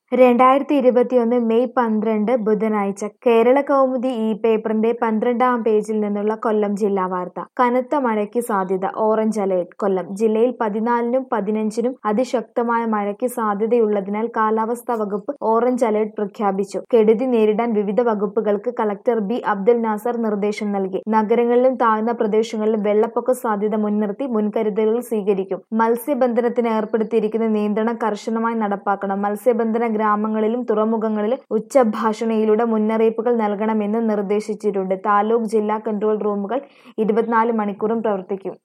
രണ്ടായിരത്തി ഇരുപത്തിയൊന്ന് മെയ് പന്ത്രണ്ട് ബുധനാഴ്ച കേരള കൗമുദി ഈ പേപ്പറിന്റെ പന്ത്രണ്ടാം പേജിൽ നിന്നുള്ള കൊല്ലം ജില്ലാ വാർത്ത കനത്ത മഴയ്ക്ക് സാധ്യത ഓറഞ്ച് അലേർട്ട് കൊല്ലം ജില്ലയിൽ പതിനാലിനും പതിനഞ്ചിനും അതിശക്തമായ മഴയ്ക്ക് സാധ്യതയുള്ളതിനാൽ കാലാവസ്ഥാ വകുപ്പ് ഓറഞ്ച് അലേർട്ട് പ്രഖ്യാപിച്ചു കെടുതി നേരിടാൻ വിവിധ വകുപ്പുകൾക്ക് കളക്ടർ ബി അബ്ദുൽ നാസർ നിർദ്ദേശം നൽകി നഗരങ്ങളിലും താഴ്ന്ന പ്രദേശങ്ങളിലും വെള്ളപ്പൊക്ക സാധ്യത മുൻനിർത്തി മുൻകരുതലുകൾ സ്വീകരിക്കും മത്സ്യബന്ധനത്തിന് ഏർപ്പെടുത്തിയിരിക്കുന്ന നിയന്ത്രണം കർശനമായി നടപ്പാക്കണം മത്സ്യബന്ധന ഗ്രാമങ്ങളിലും തുറമുഖങ്ങളിലും ഉച്ചഭാഷണിയിലൂടെ മുന്നറിയിപ്പുകൾ നൽകണമെന്നും നിർദ്ദേശിച്ചിട്ടുണ്ട് താലൂക്ക് ജില്ലാ കൺട്രോൾ റൂമുകൾ ഇരുപത്തിനാല് മണിക്കൂറും പ്രവർത്തിക്കും